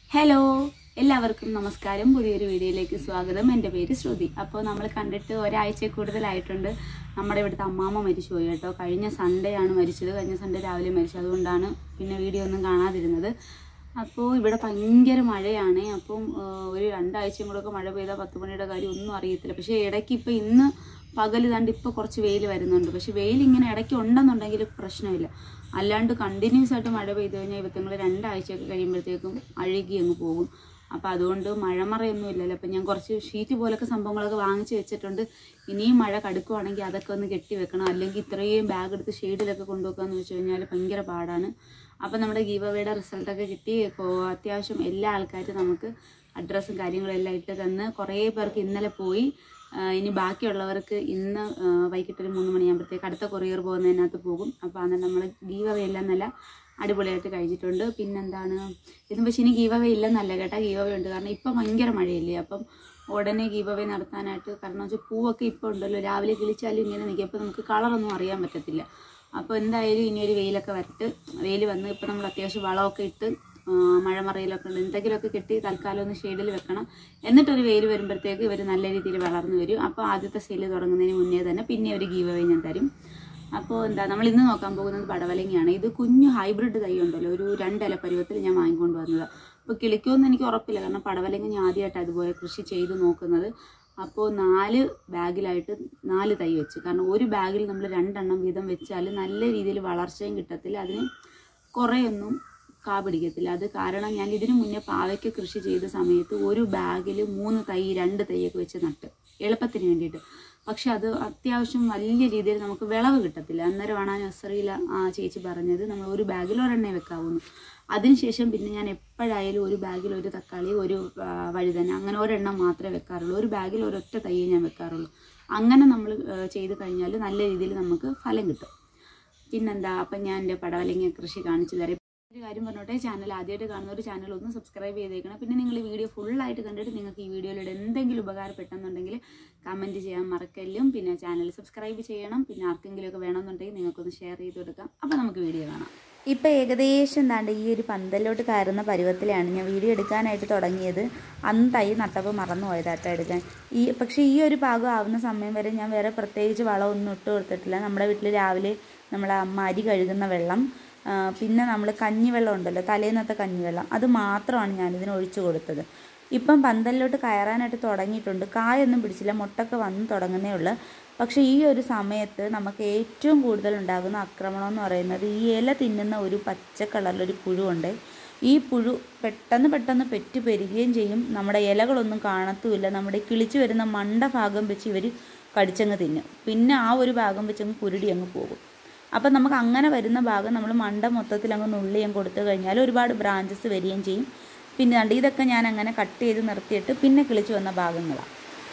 hello എല്ലാവർക്കും നമസ്കാരം പുതിയൊരു വീഡിയോയിലേക്ക് സ്വാഗതം എൻ്റെ പേര് ശ്രുതി അപ്പോൾ നമ്മൾ കണ്ടിട്ട് ഒരാഴ്ച കൂടുതലായിട്ടുണ്ട് നമ്മുടെ ഇവിടുത്തെ അമ്മാമ്മ മരിച്ചു പോയി കേട്ടോ കഴിഞ്ഞ സൺഡേ ആണ് മരിച്ചത് കഴിഞ്ഞ സൺഡേ രാവിലെ മരിച്ചത് അതുകൊണ്ടാണ് പിന്നെ വീഡിയോ ഒന്നും കാണാതിരുന്നത് അപ്പോൾ ഇവിടെ ഭയങ്കര മഴയാണ് അപ്പം ആ, ഒരു രണ്ടാഴ്ചയും കൂടെ ഒക്കെ മഴ പെയ്താൽ പത്ത് മണിയുടെ കാര്യം ഒന്നും അറിയത്തില്ല പക്ഷേ ഇടയ്ക്ക് ഇപ്പോൾ ഇന്ന് പകൽ ദാണ്ട് ഇപ്പോൾ കുറച്ച് വെയിൽ വരുന്നുണ്ട് പക്ഷെ വെയിൽ ഇങ്ങനെ ഇടയ്ക്ക് ഉണ്ടെന്നുണ്ടെങ്കിൽ പ്രശ്നമില്ല അല്ലാണ്ട് കണ്ടിന്യൂസ് ആയിട്ട് മഴ പെയ്തു കഴിഞ്ഞാൽ ഇവത്തങ്ങൾ രണ്ടാഴ്ചയൊക്കെ കഴിയുമ്പോഴത്തേക്കും അഴുകി അങ്ങ് പോകും അപ്പോൾ അതുകൊണ്ട് മഴമറയൊന്നും ഇല്ലല്ലോ അപ്പം ഞാൻ കുറച്ച് ഷീറ്റ് പോലൊക്കെ സംഭവങ്ങളൊക്കെ വാങ്ങിച്ച് വെച്ചിട്ടുണ്ട് ഇനിയും മഴ കടുക്കുവാണെങ്കിൽ അതൊക്കെ ഒന്ന് കെട്ടി വെക്കണം അല്ലെങ്കിൽ ഇത്രയും ബാഗ് എടുത്ത് ഷെയ്ഡിലൊക്കെ കൊണ്ടുവെക്കാന്ന് വെച്ച് കഴിഞ്ഞാൽ ഭയങ്കര പാടാണ് അപ്പം നമ്മുടെ ഗീവ് അവയുടെ റിസൾട്ടൊക്കെ കിട്ടി ഇപ്പോൾ അത്യാവശ്യം എല്ലാ ആൾക്കാരും നമുക്ക് അഡ്രസ്സും കാര്യങ്ങളും എല്ലാം ഇട്ട് തന്ന് കുറേ പേർക്ക് ഇന്നലെ പോയി ആ, ഇനി ബാക്കിയുള്ളവർക്ക് ഇന്ന് ആ, വൈകിട്ട് ഒരു മൂന്ന് മണിയാകുമ്പോഴത്തേക്ക് അടുത്ത കൊറിയർ പോകുന്നതിനകത്ത് പോകും അപ്പോൾ അന്നേരം നമ്മൾ ഗീവ് അവേ എല്ലാം നല്ല അടിപൊളിയായിട്ട് കഴിച്ചിട്ടുണ്ട് പിന്നെന്താണ് ഇതും പക്ഷേ ഇനി ഗീവ് അവേ ഇല്ലെന്നല്ല കേട്ടോ ഗീവ് അവേ ഉണ്ട് കാരണം ഇപ്പം ഭയങ്കര മഴയല്ലേ അപ്പം ഉടനെ ഗീവ് അവേ നടത്താനായിട്ട് കാരണം വെച്ചാൽ പൂവൊക്കെ ഇപ്പോൾ ഉണ്ടല്ലോ രാവിലെ കിളിച്ചാലും ഇങ്ങനെ നിൽക്കും അപ്പോൾ നമുക്ക് കളറൊന്നും അറിയാൻ പറ്റത്തില്ല അപ്പോൾ എന്തായാലും ഇനി ഒരു വെയിലൊക്കെ വരട്ട് വെയിൽ വന്ന് ഇപ്പോൾ നമ്മൾ അത്യാവശ്യം വളമൊക്കെ ഇട്ട് ആ, മഴമറയിലൊക്കെ ഉണ്ട് എന്തെങ്കിലുമൊക്കെ കെട്ടി തൽക്കാലം ഒന്ന് ഷെയ്ഡിൽ വെക്കണം എന്നിട്ടൊരു വെയിൽ വരുമ്പോഴത്തേക്ക് ഇവർ നല്ല രീതിയിൽ വളർന്നു വരും അപ്പോൾ ആദ്യത്തെ സെയില് തുടങ്ങുന്നതിന് മുന്നേ തന്നെ പിന്നെ ഒരു ഗീവ് അവേ ഞാൻ തരും അപ്പോൾ എന്താ നമ്മൾ ഇന്ന് നോക്കാൻ പോകുന്നത് പടവലങ്ങയാണ് ഇത് കുഞ്ഞു ഹൈബ്രിഡ് തൈ ഉണ്ടല്ലോ ഒരു രണ്ടില പരുവത്തിൽ ഞാൻ വാങ്ങിക്കൊണ്ട് വന്നതാണ് അപ്പോൾ കിളിക്കുമെന്ന് എനിക്ക് ഉറപ്പില്ല കാരണം പടവലങ്ങ ഞാൻ ആദ്യമായിട്ട് അതുപോലെ കൃഷി ചെയ്ത് നോക്കുന്നത് അപ്പോൾ നാല് ബാഗിലായിട്ട് നാല് തൈ വെച്ച് കാരണം ഒരു ബാഗിൽ നമ്മൾ രണ്ടെണ്ണം വീതം വെച്ചാൽ നല്ല രീതിയിൽ വളർച്ചയും കിട്ടത്തില്ല അതിന് കുറേയൊന്നും കാ പിടിക്കത്തില്ല അത് കാരണം ഞാൻ ഇതിനു മുന്നേ പാവയ്ക്ക് കൃഷി ചെയ്ത സമയത്ത് ഒരു ബാഗിൽ മൂന്ന് തൈ രണ്ട് തൈയൊക്കെ വെച്ച് നട്ട് എളുപ്പത്തിന് വേണ്ടിയിട്ട് പക്ഷെ അത് അത്യാവശ്യം വലിയ രീതിയിൽ നമുക്ക് വിളവ് കിട്ടത്തില്ല അന്നേരമാണ് ആ നഴ്സറിയിൽ ആ ചേച്ചി പറഞ്ഞത് നമ്മൾ ഒരു ബാഗിൽ ഒരെണ്ണേ വെക്കാവുന്നു അതിനുശേഷം പിന്നെ ഞാൻ എപ്പോഴായാലും ഒരു ബാഗിൽ ഒരു തക്കാളി ഒരു ആ, വഴുതന അങ്ങനെ ഒരെണ്ണം മാത്രമേ വെക്കാറുള്ളൂ ഒരു ബാഗിൽ ഒരൊറ്റ തൈയെ ഞാൻ വെക്കാറുള്ളൂ അങ്ങനെ നമ്മൾ ചെയ്ത് കഴിഞ്ഞാൽ നല്ല രീതിയിൽ നമുക്ക് ഫലം കിട്ടും പിന്നെന്താ അപ്പം ഞാൻ എൻ്റെ പടവലങ്ങ കൃഷി കാണിച്ചു തരാം ഒരു കാര്യം പറഞ്ഞോട്ടെ ചാനൽ ആദ്യമായിട്ട് കാണുന്ന ഒരു ചാനൽ ഒന്ന് സബ്സ്ക്രൈബ് ചെയ്തേക്കണം പിന്നെ നിങ്ങൾ ഈ വീഡിയോ ഫുള്ളായിട്ട് കണ്ടിട്ട് നിങ്ങൾക്ക് ഈ വീഡിയോയിലൂടെ എന്തെങ്കിലും ഉപകാരപ്പെട്ടെന്നുണ്ടെങ്കിൽ കമൻറ്റ് ചെയ്യാൻ മറക്കല്ലും പിന്നെ ചാനൽ സബ്സ്ക്രൈബ് ചെയ്യണം പിന്നെ ആർക്കെങ്കിലുമൊക്കെ വേണമെന്നുണ്ടെങ്കിൽ നിങ്ങൾക്കൊന്ന് ഷെയർ ചെയ്ത് കൊടുക്കാം അപ്പോൾ നമുക്ക് വീഡിയോ കാണാം ഇപ്പം ഏകദേശം എന്താണ്ട് ഈ ഒരു പന്തലിലോട്ട് കയറുന്ന പരുവത്തിലാണ് ഞാൻ വീഡിയോ എടുക്കാനായിട്ട് തുടങ്ങിയത് അന്ന് തൈ നട്ടപ്പോൾ മറന്നു പോയതാട്ടോ എടുക്കാൻ ഈ പക്ഷേ ഈ ഒരു ഭാഗം ആവുന്ന സമയം വരെ ഞാൻ വേറെ പ്രത്യേകിച്ച് വളമൊന്നും ഇട്ട് കൊടുത്തിട്ടില്ല നമ്മുടെ വീട്ടിൽ രാവിലെ നമ്മളെ അമ്മ അരി കഴുകുന്ന വെള്ളം ആ, പിന്നെ നമ്മൾ കഞ്ഞിവെള്ളം ഉണ്ടല്ലോ തലേന്നത്തെ കഞ്ഞിവെള്ളം അത് മാത്രമാണ് ഞാനിതിന് ഒഴിച്ചു കൊടുത്തത് ഇപ്പം പന്തലിലോട്ട് കയറാനായിട്ട് തുടങ്ങിയിട്ടുണ്ട് കായൊന്നും പിടിച്ചില്ല മുട്ടൊക്കെ വന്ന് തുടങ്ങുന്നേ ഉള്ളൂ പക്ഷേ ഈ ഒരു സമയത്ത് നമുക്ക് ഏറ്റവും കൂടുതൽ ഉണ്ടാകുന്ന ആക്രമണം എന്ന് പറയുന്നത് ഈ ഇല തിന്നുന്ന ഒരു പച്ച കളറിലൊരു പുഴുവുണ്ട് ഈ പുഴു പെട്ടെന്ന് പെട്ടെന്ന് പെറ്റു പെരുകുകയും ചെയ്യും നമ്മുടെ ഇലകളൊന്നും കാണത്തുമില്ല നമ്മുടെ കിളിച്ചു വരുന്ന മണ്ട ഭാഗം വെച്ച് ഇവർ കടിച്ചങ്ങ് തിന്നും പിന്നെ ആ ഒരു ഭാഗം വെച്ച് അങ്ങ് കുരുടി അങ്ങ് പോകും അപ്പം നമുക്ക് അങ്ങനെ വരുന്ന ഭാഗം നമ്മൾ മണ്ട മൊത്തത്തിൽ അങ്ങ് നുള്ളി അങ്ങ് കൊടുത്തു കഴിഞ്ഞാൽ ഒരുപാട് ബ്രാഞ്ചസ് വരികയും ചെയ്യും പിന്നെ കണ്ട് ഇതൊക്കെ ഞാൻ അങ്ങനെ കട്ട് ചെയ്ത് നിർത്തിയിട്ട് പിന്നെ കിളിച്ചു വന്ന ഭാഗങ്ങളാണ്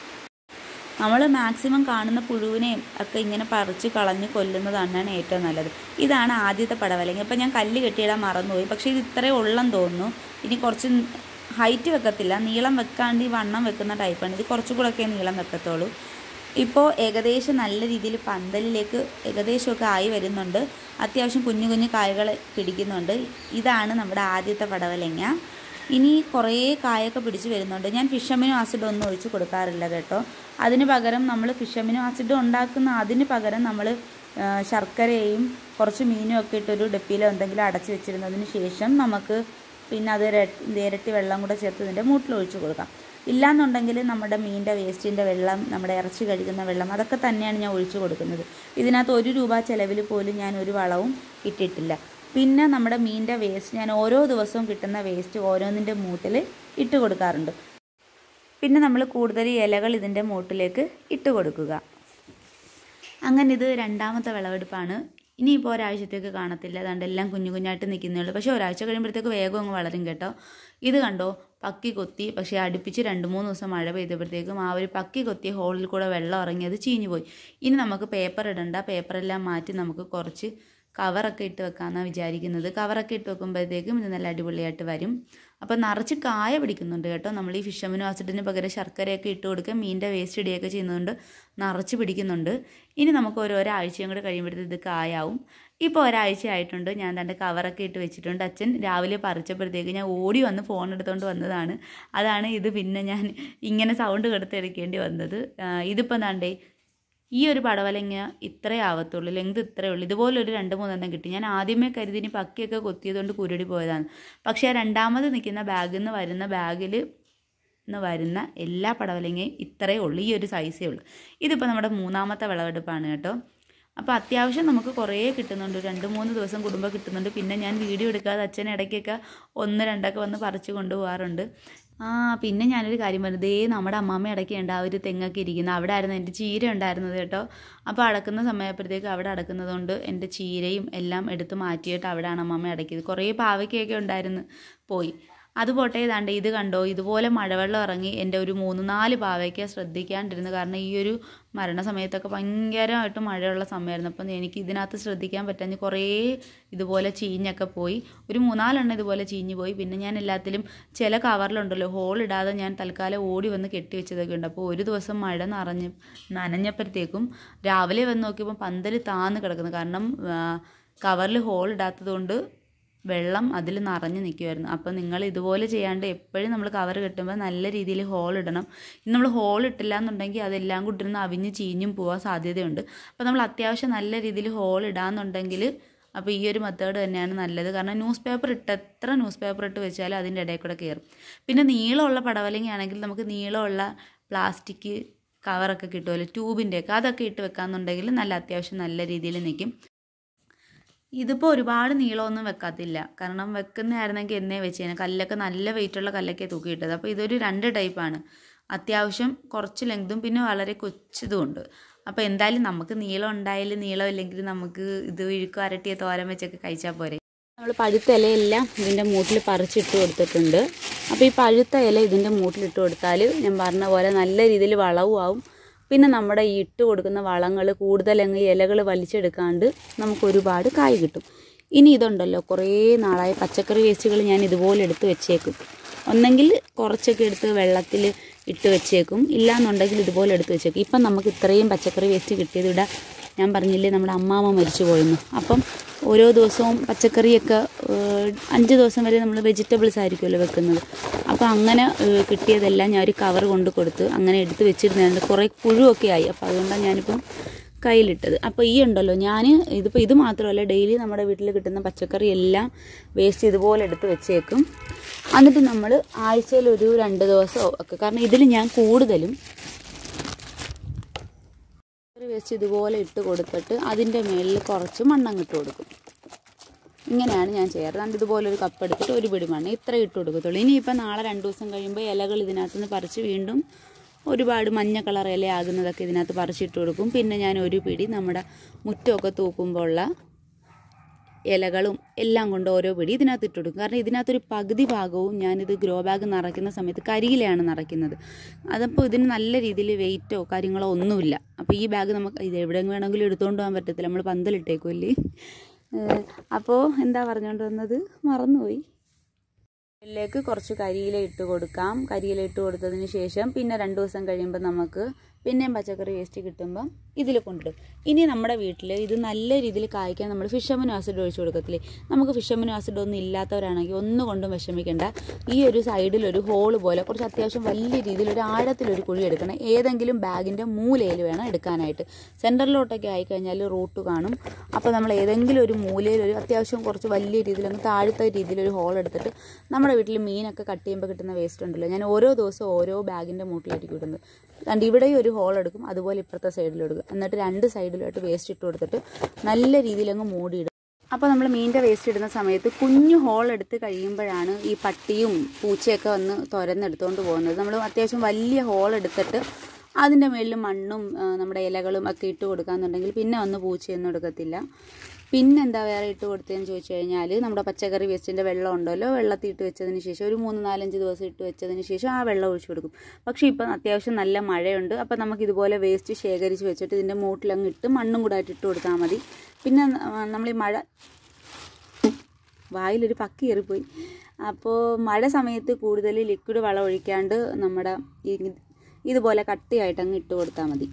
നമ്മൾ മാക്സിമം കാണുന്ന പുഴുവിനെയും ഒക്കെ ഇങ്ങനെ പറിച്ച് കളഞ്ഞ് കൊല്ലുന്നതാണ് ഏറ്റവും നല്ലത് ഇതാണ് ആദ്യത്തെ പടവലങ്ങ ഇപ്പം ഞാൻ കല്ല് കെട്ടിയിടാൻ മറന്നുപോയി പക്ഷേ ഇത് ഇത്രയും ഉള്ളെന്ന് തോന്നുന്നു ഇനി കുറച്ച് ഹൈറ്റ് വെക്കത്തില്ല നീളം വെക്കാണ്ട് ഈ വണ്ണം വെക്കുന്ന ടൈപ്പാണ് ഇത് കുറച്ചും കൂടെ ഒക്കെ നീളം വെക്കത്തുള്ളൂ ഇപ്പോൾ ഏകദേശം നല്ല രീതിയിൽ പന്തലിലേക്ക് ഏകദേശമൊക്കെ ആയി വരുന്നുണ്ട് അത്യാവശ്യം കുഞ്ഞു കുഞ്ഞു കായകൾ പിടിക്കുന്നുണ്ട് ഇതാണ് നമ്മുടെ ആദ്യത്തെ പടവലങ്ങ ഇനി കുറേ കായൊക്കെ പിടിച്ച് വരുന്നുണ്ട് ഞാൻ ഫിഷമിനോ ആസിഡ് ഒന്നും ഒഴിച്ച് കൊടുക്കാറില്ല കേട്ടോ അതിന് പകരം നമ്മൾ ഫിഷമിനോ ആസിഡ് ഉണ്ടാക്കുന്ന അതിന് പകരം നമ്മൾ ശർക്കരയും കുറച്ച് മീനും ഒക്കെ ഇട്ടൊരു ഡപ്പിയിലോ എന്തെങ്കിലും അടച്ച് വെച്ചിരുന്നതിന് ശേഷം നമുക്ക് പിന്നെ അത് ഇര- ഇരട്ടി വെള്ളം കൂടെ ചേർത്ത് ഇതിൻ്റെ മൂട്ടിൽ ഒഴിച്ച് കൊടുക്കാം ഇല്ലാന്നുണ്ടെങ്കിൽ നമ്മുടെ മീനിൻ്റെ വേസ്റ്റിൻ്റെ വെള്ളം നമ്മുടെ ഇറച്ചി കഴുകുന്ന വെള്ളം അതൊക്കെ തന്നെയാണ് ഞാൻ ഒഴിച്ചു കൊടുക്കുന്നത് ഇതിനകത്ത് ഒരു രൂപ ചിലവിൽ പോലും ഞാൻ ഒരു വളവും ഇട്ടിട്ടില്ല പിന്നെ നമ്മുടെ മീനിൻ്റെ വേസ്റ്റ് ഞാൻ ഓരോ ദിവസവും കിട്ടുന്ന വേസ്റ്റ് ഓരോന്നിൻ്റെ മൂട്ടിൽ ഇട്ട് കൊടുക്കാറുണ്ട് പിന്നെ നമ്മൾ കൂടുതൽ ഇലകൾ ഇതിൻ്റെ മൂട്ടിലേക്ക് ഇട്ട് കൊടുക്കുക അങ്ങനെ ഇത് രണ്ടാമത്തെ വിളവെടുപ്പാണ് ഇനിയിപ്പോൾ ഒരാഴ്ചത്തേക്ക് കാണത്തില്ല അതുകൊണ്ട് എല്ലാം കുഞ്ഞു കുഞ്ഞായിട്ട് നിൽക്കുന്നേ ഉള്ളൂ പക്ഷേ ഒരാഴ്ച കഴിയുമ്പോഴത്തേക്ക് വേഗം അങ്ങ് വളരും കേട്ടോ ഇത് കണ്ടോ പക്കി കൊത്തി പക്ഷേ അടുപ്പിച്ച് രണ്ട് മൂന്ന് ദിവസം മഴ പെയ്തപ്പോഴത്തേക്കും ആ ഒരു പക്കി കൊത്തിയ ഹോളിൽ കൂടെ വെള്ളം ഇറങ്ങി അത് ചീഞ്ഞു പോയി ഇനി നമുക്ക് പേപ്പർ ഇടണ്ട പേപ്പറെല്ലാം മാറ്റി നമുക്ക് കുറച്ച് കവറൊക്കെ ഇട്ട് വെക്കാമെന്നാണ് വിചാരിക്കുന്നത് കവറൊക്കെ ഇട്ട് വെക്കുമ്പോഴത്തേക്കും ഇത് നല്ല അടിപൊളിയായിട്ട് വരും അപ്പോൾ നിറച്ച് കായ പിടിക്കുന്നുണ്ട് കേട്ടോ നമ്മൾ ഈ ഫിഷമിനോ ആസിഡിന് പകരം ശർക്കരയൊക്കെ ഇട്ട് കൊടുക്കുക മീനിൻ്റെ വേസ്റ്റ് ഇടുകയൊക്കെ ചെയ്യുന്നതുകൊണ്ട് നിറച്ച് പിടിക്കുന്നുണ്ട് ഇനി നമുക്ക് ഒരു ഒരാഴ്ചയും കൂടെ കഴിയുമ്പോഴത്തേക്ക് ഇത് കായാവും ഇപ്പോൾ ഒരാഴ്ച ആയിട്ടുണ്ട് ഞാൻ തൻ്റെ കവറൊക്കെ ഇട്ട് വെച്ചിട്ടുണ്ട് അച്ഛൻ രാവിലെ പറിച്ചപ്പോഴത്തേക്ക് ഞാൻ ഓടി വന്ന് ഫോൺ എടുത്തുകൊണ്ട് വന്നതാണ് അതാണ് ഇത് പിന്നെ ഞാൻ ഇങ്ങനെ സൗണ്ട് കെടുത്തെടുക്കേണ്ടി വന്നത് ആ, ഇതിപ്പോൾ എന്താണ്ടേ ഈ ഒരു പടവലങ്ങ ഇത്രേ ആവത്തുള്ളൂ ലെങ്ത് ഇത്രയേ ഉള്ളൂ ഇതുപോലൊരു രണ്ട് മൂന്നെണ്ണം കിട്ടി ഞാൻ ആദ്യമേ കരുതി ഇനി പക്കിയൊക്കെ കൊത്തിയതുകൊണ്ട് കുരുടി പോയതാണ് പക്ഷേ ആ രണ്ടാമത് നിൽക്കുന്ന ബാഗിൽ നിന്ന് വരുന്ന ബാഗിൽ നിന്ന് വരുന്ന എല്ലാ പടവലങ്ങയും ഇത്രയേ ഉള്ളൂ ഈ ഒരു സൈസേ ഉള്ളൂ ഇതിപ്പോൾ നമ്മുടെ മൂന്നാമത്തെ വിളവെടുപ്പാണ് കേട്ടോ അപ്പോൾ അത്യാവശ്യം നമുക്ക് കുറേ കിട്ടുന്നുണ്ട് രണ്ട് മൂന്ന് ദിവസം കുടുംബം കിട്ടുന്നുണ്ട് പിന്നെ ഞാൻ വീഡിയോ എടുക്കാതെ അച്ഛൻ ഇടയ്ക്കൊക്കെ ഒന്ന് രണ്ടൊക്കെ വന്ന് പറിച്ച് കൊണ്ടുപോകാറുണ്ട് ആ പിന്നെ ഞാനൊരു കാര്യം പറഞ്ഞു ദേ നമ്മുടെ അമ്മാമ്മ ഇടയ്ക്കുണ്ട് ആ ഒരു തെങ്ങൊക്കെ ഇരിക്കുന്നത് അവിടെ ആയിരുന്നു എൻ്റെ ചീര ഉണ്ടായിരുന്നത് കേട്ടോ അപ്പോൾ അടക്കുന്ന സമയപ്പോഴത്തേക്ക് അവിടെ അടക്കുന്നത് കൊണ്ട് എൻ്റെ ചീരയും എല്ലാം എടുത്ത് മാറ്റിയിട്ട് അവിടെയാണ് അമ്മമ്മ അടക്കിയത് കുറേ പാവയ്ക്കൊക്കെ ഉണ്ടായിരുന്നു പോയി അത് പോട്ടെ ഇതാണ്ട് ഇത് കണ്ടോ ഇതുപോലെ മഴവെള്ളം ഇറങ്ങി എൻ്റെ ഒരു മൂന്ന് നാല് പാവയ്ക്ക ശ്രദ്ധിക്കാണ്ടിരുന്നു കാരണം ഈ ഒരു മരണസമയത്തൊക്കെ ഭയങ്കരമായിട്ട് മഴയുള്ള സമയമായിരുന്നു അപ്പം എനിക്ക് ഇതിനകത്ത് ശ്രദ്ധിക്കാൻ പറ്റാഞ്ഞ് കുറേ ഇതുപോലെ ചീഞ്ഞൊക്കെ പോയി ഒരു മൂന്നാലെണ്ണം ഇതുപോലെ ചീഞ്ഞ് പോയി പിന്നെ ഞാൻ എല്ലാത്തിലും ചില കവറിലുണ്ടല്ലോ ഹോൾ ഇടാതെ ഞാൻ തൽക്കാലം ഓടി വന്ന് കെട്ടി വെച്ചതൊക്കെ ഉണ്ട് അപ്പോൾ ഒരു ദിവസം മഴ നിറഞ്ഞ് നനഞ്ഞപ്പോഴത്തേക്കും രാവിലെ വന്ന് നോക്കിയപ്പോൾ പന്തൽ താന്ന് കിടക്കുന്നു കാരണം കവറിൽ ഹോൾ ഇടാത്തത് കൊണ്ട് വെള്ളം അതിൽ നിറഞ്ഞു നിൽക്കുമായിരുന്നു അപ്പോൾ നിങ്ങൾ ഇതുപോലെ ചെയ്യാണ്ട് എപ്പോഴും നമ്മൾ കവർ കെട്ടുമ്പോൾ നല്ല രീതിയിൽ ഹോൾ ഇടണം ഇന്ന് നമ്മൾ ഹോൾ ഇട്ടില്ല എന്നുണ്ടെങ്കിൽ അതെല്ലാം കൂടി ഇരുന്ന് അവിഞ്ഞ് ചീഞ്ഞും പോകാൻ സാധ്യതയുണ്ട് അപ്പോൾ നമ്മൾ അത്യാവശ്യം നല്ല രീതിയിൽ ഹോൾ ഇടാന്നുണ്ടെങ്കിൽ അപ്പോൾ ഈ ഒരു മെത്തേഡ് തന്നെയാണ് നല്ലത് കാരണം ന്യൂസ് പേപ്പർ ഇട്ട് എത്ര ന്യൂസ് പേപ്പർ ഇട്ട് വെച്ചാലും അതിൻ്റെ ഇടയിൽ കൂടെ കയറും പിന്നെ നീളമുള്ള പടവലങ്ങയാണെങ്കിൽ നമുക്ക് നീളമുള്ള പ്ലാസ്റ്റിക് കവറൊക്കെ കിട്ടുമല്ലോ ട്യൂബിൻ്റെയൊക്കെ അതൊക്കെ ഇട്ട് വെക്കാമെന്നുണ്ടെങ്കിൽ നല്ല അത്യാവശ്യം നല്ല രീതിയിൽ നിൽക്കും ഇതിപ്പോൾ ഒരുപാട് നീളമൊന്നും വെക്കാത്തില്ല കാരണം വെക്കുന്നതായിരുന്നെങ്കിൽ എന്നേ വെച്ചേനെ കല്ലൊക്കെ നല്ല വെയിറ്റുള്ള കല്ലൊക്കെ തൂക്കിയിട്ടത് അപ്പോൾ ഇതൊരു രണ്ട് ടൈപ്പാണ് അത്യാവശ്യം കുറച്ച് ലെങ്തും പിന്നെ വളരെ കൊച്ചതും ഉണ്ട് അപ്പോൾ എന്തായാലും നമുക്ക് നീളം ഉണ്ടായാലും നീളം ഇല്ലെങ്കിൽ നമുക്ക് ഇത് ഇഴുക്ക് അരട്ടിയ തോരൻ വെച്ചൊക്കെ കഴിച്ചാൽ പോരെ നമ്മൾ പഴുത്ത ഇലയെല്ലാം ഇതിൻ്റെ മൂട്ടിൽ പറിച്ചിട്ട് കൊടുത്തിട്ടുണ്ട് അപ്പോൾ ഈ പഴുത്ത ഇല ഇതിൻ്റെ മൂട്ടിലിട്ട് കൊടുത്താൽ ഞാൻ പറഞ്ഞ പോലെ നല്ല രീതിയിൽ വളവും ആവും പിന്നെ നമ്മുടെ ഈ ഇട്ട് കൊടുക്കുന്ന വളങ്ങൾ കൂടുതലങ്ങ് ഇലകൾ വലിച്ചെടുക്കാണ്ട് നമുക്ക് ഒരുപാട് കായ് കിട്ടും ഇനി ഇതുണ്ടല്ലോ കുറേ നാളായ പച്ചക്കറി വേസ്റ്റുകൾ ഞാൻ ഇതുപോലെ എടുത്ത് വെച്ചേക്കും ഒന്നെങ്കിൽ കുറച്ചൊക്കെ എടുത്ത് വെള്ളത്തിൽ ഇട്ട് വെച്ചേക്കും ഇല്ലാന്നുണ്ടെങ്കിൽ ഇതുപോലെ എടുത്ത് വെച്ചേക്കും ഇപ്പം നമുക്ക് ഇത്രയും പച്ചക്കറി വേസ്റ്റ് കിട്ടിയത് ഇവിടെ ഞാൻ പറഞ്ഞില്ലേ നമ്മുടെ അമ്മാമ്മ മരിച്ചു പോയെന്ന് അപ്പം ഓരോ ദിവസവും പച്ചക്കറിയൊക്കെ ഏഹ്, അഞ്ച് ദിവസം വരെ നമ്മൾ വെജിറ്റബിൾസ് ആയിരിക്കുമല്ലോ വെക്കുന്നത് അപ്പോൾ അങ്ങനെ ഏഹ്, കിട്ടിയതെല്ലാം ഞാൻ ഒരു കവർ കൊണ്ട് കൊടുത്ത് അങ്ങനെ എടുത്ത് വെച്ചിരുന്നുണ്ട് കുറേ പുഴുവൊക്കെ ആയി അപ്പോൾ അതുകൊണ്ടാണ് ഞാനിപ്പം കയ്യിലിട്ടത് അപ്പോൾ ഈ ഉണ്ടല്ലോ ഞാൻ ഇതിപ്പോൾ ഇത് മാത്രമല്ല ഡെയിലി നമ്മുടെ വീട്ടിൽ കിട്ടുന്ന പച്ചക്കറി എല്ലാം വേസ്റ്റ് ഇതുപോലെ എടുത്ത് വെച്ചേക്കും എന്നിട്ട് നമ്മൾ ആഴ്ചയിൽ ഒരു രണ്ട് ദിവസമോ ഒക്കെ കാരണം ഇതിൽ ഞാൻ കൂടുതലും ഒരു വേസ്റ്റ് ഇതുപോലെ ഇട്ട് കൊടുത്തിട്ട് അതിൻ്റെ മേളിൽ കുറച്ച് മണ്ണങ്ങിട്ട് കൊടുക്കും ഇങ്ങനെയാണ് ഞാൻ ചെയ്യാറ് അതുകൊണ്ട് ഇതുപോലെ ഒരു കപ്പ് എടുത്തിട്ട് ഒരു പിടി മണ്ണ് ഇത്ര ഇട്ട് കൊടുക്കത്തുള്ളൂ ഇനിയിപ്പോൾ നാളെ രണ്ട് ദിവസം കഴിയുമ്പോൾ ഇലകൾ ഇതിനകത്ത് നിന്ന് പറിച്ച് വീണ്ടും ഒരുപാട് മഞ്ഞ കളർ ഇലയാകുന്നതൊക്കെ ഇതിനകത്ത് പറിച്ചിട്ട് കൊടുക്കും പിന്നെ ഞാൻ ഒരു പിടി നമ്മുടെ മുറ്റമൊക്കെ തൂക്കുമ്പോൾ ഉള്ള ഇലകളും എല്ലാം കൊണ്ട് ഓരോ പിടി ഇതിനകത്ത് ഇട്ട് കൊടുക്കും കാരണം ഇതിനകത്തൊരു പകുതി ഭാഗവും ഞാനിത് ഗ്രോ ബാഗ് നിറയ്ക്കുന്ന സമയത്ത് കരിയിലയാണ് നിറയ്ക്കുന്നത് അതപ്പോൾ ഇതിന് നല്ല രീതിയിൽ വെയിറ്റോ കാര്യങ്ങളോ ഒന്നുമില്ല അപ്പോൾ ഈ ബാഗ് നമുക്ക് ഇത് എവിടെ വേണമെങ്കിലും എടുത്തുകൊണ്ട് പോകാൻ പറ്റത്തില്ല നമ്മൾ പന്തലിട്ടേക്കുമല്ലേ അപ്പോൾ എന്താ പറഞ്ഞുകൊണ്ട് വന്നത് മറന്നുപോയി ഇതിലേക്ക് കുറച്ച് കരിയില ഇട്ട് കൊടുക്കാം കരിയില ഇട്ട് കൊടുത്തതിന് ശേഷം പിന്നെ രണ്ട് ദിവസം കഴിയുമ്പോൾ നമുക്ക് പിന്നെയും പച്ചക്കറി വേസ്റ്റ് കിട്ടുമ്പം ഇതിൽ കൊണ്ടിടും ഇനി നമ്മുടെ വീട്ടിൽ ഇത് നല്ല രീതിയിൽ കായ്ക്കാൻ നമ്മൾ ഫിഷമിനോ ആസിഡ് ഒഴിച്ചു കൊടുക്കത്തില്ലേ നമുക്ക് ഫിഷമിനോ ആസിഡ് ഒന്നും ഇല്ലാത്തവരാണെങ്കിൽ ഒന്നും കൊണ്ടും വിഷമിക്കേണ്ട ഈ ഒരു സൈഡിൽ ഒരു ഹോൾ പോലെ കുറച്ച് അത്യാവശ്യം വലിയ രീതിയിൽ ഒരു ആഴത്തിലൊരു കുഴി എടുക്കണം ഏതെങ്കിലും ബാഗിൻ്റെ മൂലയിൽ വേണം എടുക്കാനായിട്ട് സെൻറ്ററിലോട്ടൊക്കെ ആയിക്കഴിഞ്ഞാൽ റൂട്ട് കാണും അപ്പോൾ നമ്മൾ ഏതെങ്കിലും ഒരു മൂലയിൽ ഒരു അത്യാവശ്യം കുറച്ച് വലിയ രീതിയിൽ അങ്ങ് താഴത്തെ രീതിയിൽ ഒരു ഹോൾ എടുത്തിട്ട് നമ്മുടെ വീട്ടിൽ മീനൊക്കെ കട്ട് ചെയ്യുമ്പോൾ കിട്ടുന്ന വേസ്റ്റ് ഉണ്ടല്ലോ ഞാൻ ഓരോ ദിവസവും ഓരോ ബാഗിൻ്റെ മൂട്ടിലായിരിക്കും ഇടുന്നത് കണ്ട് ഇവിടെയും ഒരു ഹോൾ എടുക്കും അതുപോലെ ഇപ്പുറത്തെ സൈഡിലും എടുക്കും എന്നിട്ട് രണ്ട് സൈഡിലായിട്ട് വേസ്റ്റ് ഇട്ട് കൊടുത്തിട്ട് നല്ല രീതിയിൽ അങ്ങ് മൂടിയിടും അപ്പോൾ നമ്മൾ മീനിൻ്റെ വേസ്റ്റ് ഇടുന്ന സമയത്ത് കുഞ്ഞു ഹോൾ എടുത്ത് കഴിയുമ്പോഴാണ് ഈ പട്ടിയും പൂച്ചയൊക്കെ വന്ന് തുരന്നെടുത്തുകൊണ്ട് പോകുന്നത് നമ്മൾ അത്യാവശ്യം വലിയ ഹോൾ എടുത്തിട്ട് അതിൻ്റെ മുകളിൽ മണ്ണും ആ, നമ്മുടെ ഇലകളും ഒക്കെ ഇട്ട് കൊടുക്കാന്നുണ്ടെങ്കിൽ പിന്നെ വന്ന് പൂച്ചയൊന്നും എടുക്കത്തില്ല പിന്നെന്താ വേറെ ഇട്ട് കൊടുത്തതെന്ന് ചോദിച്ചു കഴിഞ്ഞാൽ നമ്മുടെ പച്ചക്കറി വേസ്റ്റിൻ്റെ വെള്ളം ഉണ്ടല്ലോ വെള്ളത്തിൽ ഇട്ട് വെച്ചതിന് ശേഷം ഒരു മൂന്ന് നാലഞ്ച് ദിവസം ഇട്ട് വെച്ചതിന് ശേഷം ആ വെള്ളം ഒഴിച്ചു കൊടുക്കും പക്ഷേ ഇപ്പം അത്യാവശ്യം നല്ല മഴയുണ്ട് അപ്പം നമുക്ക് ഇതുപോലെ വേസ്റ്റ് ശേഖരിച്ച് വെച്ചിട്ട് ഇതിൻ്റെ മൂട്ടിലങ്ങ് ഇട്ട് മണ്ണും കൂടെ ആയിട്ട് ഇട്ട് കൊടുത്താൽ മതി പിന്നെ നമ്മൾ ഈ മഴ വായിലൊരു പക്കി കയറിപ്പോയി അപ്പോൾ മഴ സമയത്ത് കൂടുതൽ ലിക്വിഡ് വളം ഒഴിക്കാണ്ട് നമ്മുടെ ഈ- ഇതുപോലെ കട്ടിയായിട്ട് അങ്ങ് ഇട്ട് കൊടുത്താൽ മതി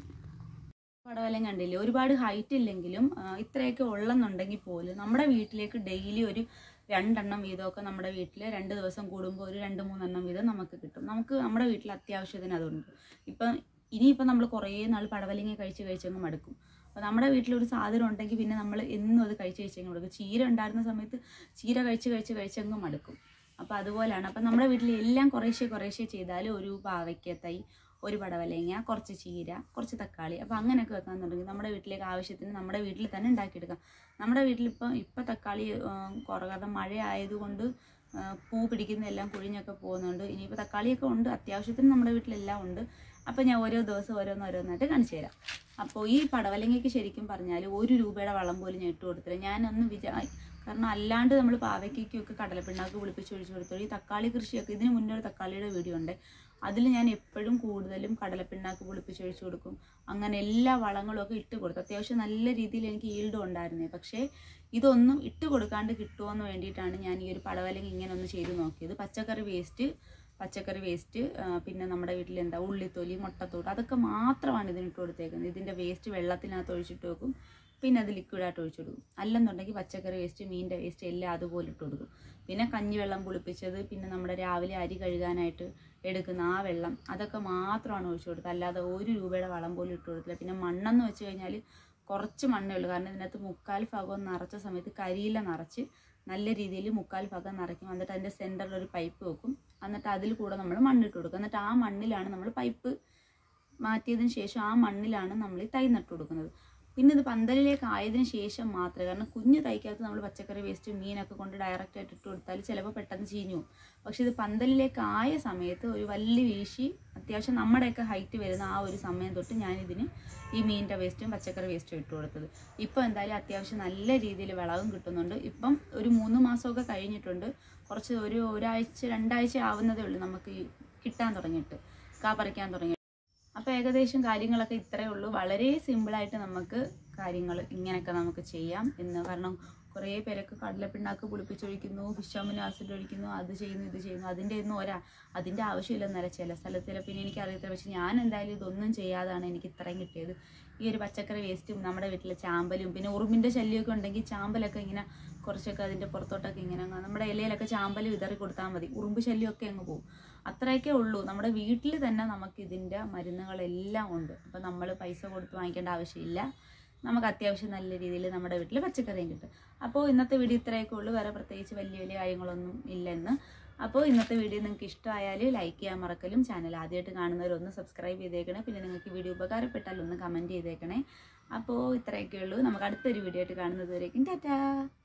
പടവലം കണ്ടില്ലേ ഒരുപാട് ഹൈറ്റ് ഇല്ലെങ്കിലും ആ, ഇത്രയൊക്കെ ഉള്ളെന്നുണ്ടെങ്കിൽ പോലും നമ്മുടെ വീട്ടിലേക്ക് ഡെയിലി ഒരു രണ്ടെണ്ണം വീതമൊക്കെ നമ്മുടെ വീട്ടിൽ രണ്ട് ദിവസം കൂടുമ്പോൾ ഒരു രണ്ട് മൂന്നെണ്ണം വീതം നമുക്ക് കിട്ടും നമുക്ക് നമ്മുടെ വീട്ടിൽ അത്യാവശ്യത്തിന് അതുണ്ട് ഇപ്പം ഇനിയിപ്പം നമ്മൾ കുറേ നാൾ പടവലങ്ങ കഴിച്ച് കഴിച്ചങ്ങ് മടുക്കും അപ്പോൾ നമ്മുടെ വീട്ടിൽ ഒരു സാധനം ഉണ്ടെങ്കിൽ പിന്നെ നമ്മൾ എന്നും അത് കഴിച്ച് കഴിച്ചങ്ങ് മടുക്കും ചീര ഉണ്ടായിരുന്ന സമയത്ത് ചീര കഴിച്ച് കഴിച്ച് കഴിച്ചങ്ങ് മടുക്കും അപ്പോൾ അതുപോലെയാണ് അപ്പം നമ്മുടെ വീട്ടിൽ എല്ലാം കുറേശ്ശെ കുറേശ്ശെ ചെയ്താൽ ഒരു പാവയ്ക്ക തൈ ഒരു പടവലങ്ങ കുറച്ച് ചീര കുറച്ച് തക്കാളി അപ്പോൾ അങ്ങനെയൊക്കെ വെക്കാന്നുണ്ടെങ്കിൽ നമ്മുടെ വീട്ടിലേക്ക് ആവശ്യത്തിന് നമ്മുടെ വീട്ടിൽ തന്നെ ഉണ്ടാക്കിയെടുക്കാം നമ്മുടെ വീട്ടിൽ ഇപ്പം ഇപ്പം തക്കാളി കുറവാതെ മഴ ആയതുകൊണ്ട് ആ, പൂ പിടിക്കുന്നതെല്ലാം കുഴിഞ്ഞൊക്കെ പോകുന്നുണ്ട് ഇനിയിപ്പോൾ തക്കാളിയൊക്കെ ഉണ്ട് അത്യാവശ്യത്തിന് നമ്മുടെ വീട്ടിലെല്ലാം ഉണ്ട് അപ്പോൾ ഞാൻ ഓരോ ദിവസം ഓരോന്ന് ഓരോന്നായിട്ട് കാണിച്ചു തരാം അപ്പോൾ ഈ പടവലങ്ങയ്ക്ക് ശരിക്കും പറഞ്ഞാൽ ഒരു രൂപയുടെ വളം പോലും ഞാൻ ഇട്ട് കൊടുത്തില്ല ഞാനൊന്ന് വിചാ കാരണം അല്ലാണ്ട് നമ്മൾ പാവയ്ക്കൊക്കെ കടലപ്പിണ്ണാക്ക് പുളിപ്പിച്ച് ഒഴിച്ച് കൊടുത്തു ഈ തക്കാളി കൃഷിയൊക്കെ ഇതിന് മുന്നേ ഒരു തക്കാളിയുടെ വീഡിയോ ഉണ്ട് അതിൽ ഞാൻ എപ്പോഴും കൂടുതലും കടലപ്പിണ്ണാക്ക് പുളിപ്പിച്ച് ഒഴിച്ച് കൊടുക്കും അങ്ങനെ എല്ലാ വളങ്ങളും ഒക്കെ ഇട്ട് കൊടുത്തു അത്യാവശ്യം നല്ല രീതിയിൽ എനിക്ക് ഈൽഡും ഉണ്ടായിരുന്നേ പക്ഷേ ഇതൊന്നും ഇട്ട് കൊടുക്കാണ്ട് കിട്ടുമോയെന്ന് വേണ്ടിയിട്ടാണ് ഞാൻ ഈ ഒരു പടവലങ്ങ ഇങ്ങനെ ഒന്ന് ചെയ്ത് നോക്കിയത് പച്ചക്കറി വേസ്റ്റ് പച്ചക്കറി വേസ്റ്റ് പിന്നെ നമ്മുടെ വീട്ടിൽ എന്താ ഉള്ളിത്തൊലി മുട്ടത്തോട്ട് അതൊക്കെ മാത്രമാണ് ഇതിന് ഇട്ട് കൊടുത്തേക്കുന്നത് ഇതിൻ്റെ വേസ്റ്റ് വെള്ളത്തിനകത്ത് ഒഴിച്ചിട്ട് വെക്കും പിന്നെ അത് ലിക്വിഡായിട്ട് ഒഴിച്ചു കൊടുക്കും അല്ലെന്നുണ്ടെങ്കിൽ പച്ചക്കറി വേസ്റ്റ് മീനിൻ്റെ വേസ്റ്റ് എല്ലാം അതുപോലെ ഇട്ട് കൊടുക്കും പിന്നെ കഞ്ഞിവെള്ളം പുളിപ്പിച്ചത് പിന്നെ നമ്മുടെ രാവിലെ അരി കഴുകാനായിട്ട് എടുക്കുന്ന ആ വെള്ളം അതൊക്കെ മാത്രമാണ് ഒഴിച്ചു കൊടുത്തത് അല്ലാതെ ഒരു രൂപയുടെ വളം പോലും ഇട്ട് കൊടുത്തില്ല പിന്നെ മണ്ണെന്ന് വെച്ച് കഴിഞ്ഞാൽ കുറച്ച് മണ്ണേ ഉള്ളൂ കാരണം ഇതിനകത്ത് മുക്കാൽ ഭാഗം നിറച്ച സമയത്ത് കരിയില നിറച്ച് നല്ല രീതിയിൽ മുക്കാൽ ഭാഗം നിറയ്ക്കും എന്നിട്ട് അതിൻ്റെ സെൻറ്ററിൽ ഒരു പൈപ്പ് വെക്കും എന്നിട്ട് അതിൽ കൂടെ നമ്മൾ മണ്ണിട്ട് കൊടുക്കും എന്നിട്ട് ആ മണ്ണിലാണ് നമ്മൾ പൈപ്പ് മാറ്റിയതിന് ശേഷം ആ മണ്ണിലാണ് നമ്മൾ ഈ തൈ നട്ടു കൊടുക്കുന്നത് പിന്നെ ഇത് പന്തലിലേക്ക് ആയതിനു ശേഷം മാത്രമേ കാരണം കുഞ്ഞു തൈക്കകത്ത് നമ്മൾ പച്ചക്കറി വേസ്റ്റ് മീനൊക്കെ കൊണ്ട് ഡയറക്റ്റ് ആയിട്ട് ഇട്ട് കൊടുത്താൽ ചിലപ്പോൾ പെട്ടെന്ന് ചീഞ്ഞു പോകും പക്ഷെ ഇത് പന്തലിലേക്ക് ആയ സമയത്ത് ഒരു വലിയ വീശി അത്യാവശ്യം നമ്മുടെയൊക്കെ ഹൈറ്റ് വരുന്ന ആ ഒരു സമയം തൊട്ട് ഞാനിതിന് ഈ മീനിൻ്റെ വേസ്റ്റും പച്ചക്കറി വേസ്റ്റും ഇട്ട് കൊടുത്തത് ഇപ്പോൾ എന്തായാലും അത്യാവശ്യം നല്ല രീതിയിൽ വിളവും കിട്ടുന്നുണ്ട് ഇപ്പം ഒരു മൂന്ന് മാസമൊക്കെ കഴിഞ്ഞിട്ടുണ്ട് കുറച്ച് ഒരു ഒരാഴ്ച രണ്ടാഴ്ച ആവുന്നതേ ഉള്ളൂ നമുക്ക് ഈ കിട്ടാൻ തുടങ്ങിയിട്ട് കാ പറിക്കാൻ തുടങ്ങി അപ്പോൾ ഏകദേശം കാര്യങ്ങളൊക്കെ ഇത്രയേ ഉള്ളൂ വളരെ സിമ്പിളായിട്ട് നമുക്ക് കാര്യങ്ങൾ ഇങ്ങനെയൊക്കെ നമുക്ക് ചെയ്യാം എന്ന് കാരണം കുറേ പേരൊക്കെ കടലപ്പിണ്ണാക്ക് പുളിപ്പിച്ചൊഴിക്കുന്നു ഫിഷാമിന് ആസിഡ് ഒഴിക്കുന്നു അത് ചെയ്യുന്നു ഇത് ചെയ്യുന്നു അതിൻ്റെ ഒന്നും ഒരാ അതിൻ്റെ ആവശ്യമില്ലെന്നല്ല ചില സ്ഥലത്തിൽ പിന്നെ എനിക്കറിയത്തില്ല പക്ഷെ ഞാൻ എന്തായാലും ഇതൊന്നും ചെയ്യാതാണ് എനിക്ക് ഇത്രയും കിട്ടിയത് ഈ ഒരു പച്ചക്കറി വേസ്റ്റും നമ്മുടെ വീട്ടിലെ ചാമ്പലും പിന്നെ ഉറുമ്പിൻ്റെ ശല്യമൊക്കെ ഉണ്ടെങ്കിൽ ചാമ്പലൊക്കെ ഇങ്ങനെ കുറച്ചൊക്കെ അതിൻ്റെ പുറത്തോട്ടൊക്കെ ഇങ്ങനെ അങ്ങ് നമ്മുടെ ഇലയിലൊക്കെ ചാമ്പൽ വിതറി കൊടുത്താൽ മതി ഉറുമ്പ് ശല്യമൊക്കെ അങ്ങ് പോകും അത്രയൊക്കെ ഉള്ളൂ നമ്മുടെ വീട്ടിൽ തന്നെ നമുക്ക് ഇതിൻ്റെ മരുന്നുകളെല്ലാം ഉണ്ട് അപ്പം നമ്മൾ പൈസ കൊടുത്ത് വാങ്ങിക്കേണ്ട ആവശ്യമില്ല നമുക്ക് അത്യാവശ്യം നല്ല രീതിയിൽ നമ്മുടെ വീട്ടിൽ പച്ചക്കറിയും കിട്ടും അപ്പോൾ ഇന്നത്തെ വീഡിയോ ഇത്രയൊക്കെ ഉള്ളൂ വേറെ പ്രത്യേകിച്ച് വലിയ വലിയ കാര്യങ്ങളൊന്നും ഇല്ലെന്ന് അപ്പോൾ ഇന്നത്തെ വീഡിയോ നിങ്ങൾക്ക് ഇഷ്ടമായാൽ ലൈക്ക് ചെയ്യാൻ മറക്കലും ചാനൽ ആദ്യമായിട്ട് കാണുന്നവരൊന്ന് സബ്സ്ക്രൈബ് ചെയ്തേക്കണേ പിന്നെ നിങ്ങൾക്ക് വീഡിയോ ഉപകാരപ്പെട്ടാൽ ഒന്ന് കമൻറ്റ് ചെയ്തേക്കണേ അപ്പോൾ ഇത്രയൊക്കെ ഉള്ളൂ നമുക്ക് അടുത്തൊരു വീഡിയോ ആയിട്ട് കാണുന്നത് വരേക്കും ടാറ്റാ